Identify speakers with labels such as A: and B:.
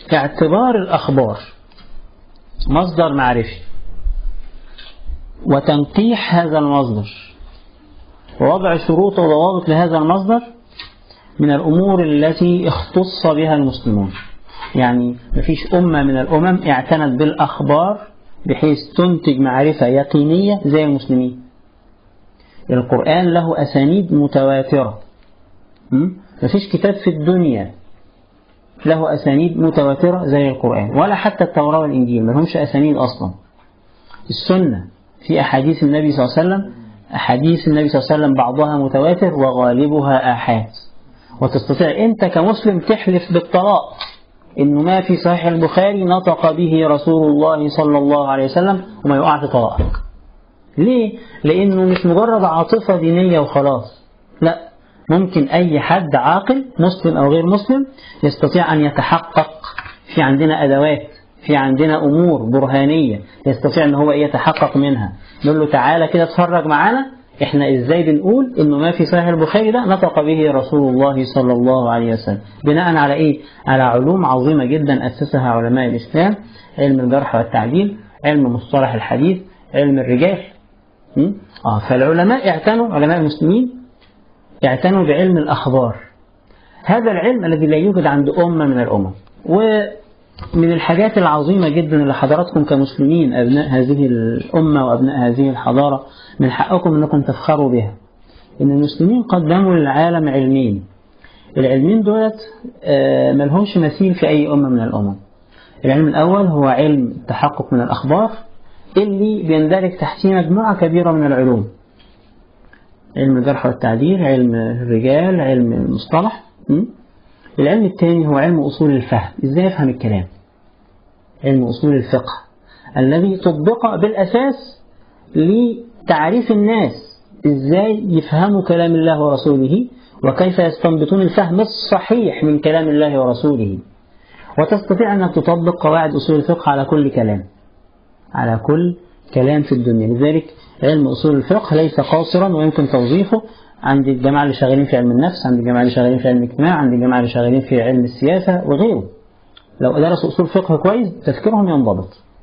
A: اعتبار الأخبار مصدر معرفي وتنقيح هذا المصدر ووضع شروط وضوابط لهذا المصدر من الأمور التي اختص بها المسلمون يعني مفيش أمة من الأمم اعتنت بالأخبار بحيث تنتج معرفة يقينية زي المسلمين القرآن له أسانيد متواترة مفيش كتاب في الدنيا له أسانيد متواترة زي القرآن ولا حتى التوراة والإنجيل ما لهمش أسانيد أصلا السنة في أحاديث النبي صلى الله عليه وسلم أحاديث النبي صلى الله عليه وسلم بعضها متواتر وغالبها آحاد وتستطيع أنت كمسلم تحلف بالطلاق إنه ما في صحيح البخاري نطق به رسول الله صلى الله عليه وسلم وما يقع في طلاقك ليه؟ لأنه مش مجرد عاطفة دينية وخلاص لا ممكن أي حد عاقل مسلم أو غير مسلم يستطيع أن يتحقق في عندنا أدوات في عندنا أمور برهانية يستطيع أن هو يتحقق منها نقول له تعالى كده اتفرج معانا احنا ازاي بنقول انه ما في صحيح البخاري ده نطق به رسول الله صلى الله عليه وسلم بناء على ايه على علوم عظيمة جدا اسسها علماء الاسلام علم الجرح والتعديل علم مصطلح الحديث علم الرجال اه فالعلماء اعتنوا علماء المسلمين اعتنوا بعلم الاخبار هذا العلم الذي لا يوجد عند امة من الامم ومن الحاجات العظيمة جدا اللي حضراتكم كمسلمين أبناء هذه الأمة وأبناء هذه الحضارة من حقكم أنكم تفخروا بها إن المسلمين قدموا للعالم علمين العلمين دولت ملهمش مثيل في أي أمة من الأمم العلم الأول هو علم التحقق من الأخبار اللي بيندرج تحتيه مجموعة كبيرة من العلوم علم الجرح والتعديل علم الرجال علم المصطلح العلم الثاني هو علم أصول الفهم إزاي أفهم الكلام علم أصول الفقه الذي طبق بالأساس لتعريف الناس إزاي يفهموا كلام الله ورسوله وكيف يستنبطون الفهم الصحيح من كلام الله ورسوله وتستطيع أنك تطبق قواعد أصول الفقه على كل كلام على كل كلام في الدنيا لذلك علم أصول الفقه ليس قاصرا ويمكن توظيفه عند الجماعة اللي شغالين في علم النفس عند الجماعة اللي شغالين في علم الاجتماع عند الجماعة اللي شغالين في علم السياسة وغيره لو درسوا أصول فقه كويس تفكيرهم ينضبط